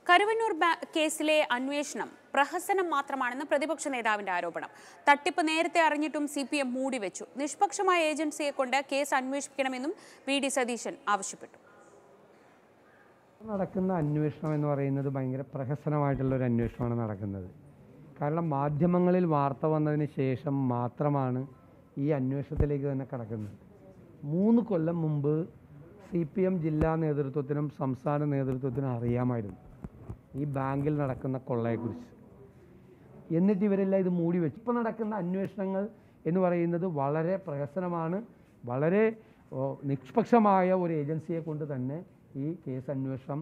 കരുവന്നൂർ ബാ- കേസിലെ അന്വേഷണം പ്രഹസനം മാത്രമാണെന്ന് പ്രതിപക്ഷ നേതാവിന്റെ ആരോപണം തട്ടിപ്പ് നേരത്തെ അറിഞ്ഞിട്ടും സി പി എം മൂടിവെച്ചു നിഷ്പക്ഷമായ ഏജൻസിയെ കൊണ്ട് കേസ് അന്വേഷിക്കണമെന്നും വി ഡി സതീശൻ ആവശ്യപ്പെട്ടു നടക്കുന്ന അന്വേഷണം എന്ന് പറയുന്നത് ഭയങ്കര പ്രഹസനമായിട്ടുള്ള ഒരു അന്വേഷണമാണ് നടക്കുന്നത് കാരണം മാധ്യമങ്ങളിൽ വാർത്ത വന്നതിന് ശേഷം മാത്രമാണ് ഈ അന്വേഷണത്തിലേക്ക് തന്നെ കടക്കുന്നത് മൂന്ന് കൊല്ലം മുമ്പ് സി പി എം ജില്ലാ നേതൃത്വത്തിനും സംസ്ഥാന നേതൃത്വത്തിനും അറിയാമായിരുന്നു ഈ ബാങ്കിൽ നടക്കുന്ന കൊള്ളയെക്കുറിച്ച് എന്നിട്ട് ഇവരെല്ലാം ഇത് മൂടി വെച്ചു ഇപ്പോൾ നടക്കുന്ന അന്വേഷണങ്ങൾ എന്ന് പറയുന്നത് വളരെ പ്രഹസനമാണ് വളരെ ഓ, നിഷ്പക്ഷമായ ഒരു ഏജൻസിയെ കൊണ്ട് തന്നെ ഈ കേസ് അന്വേഷണം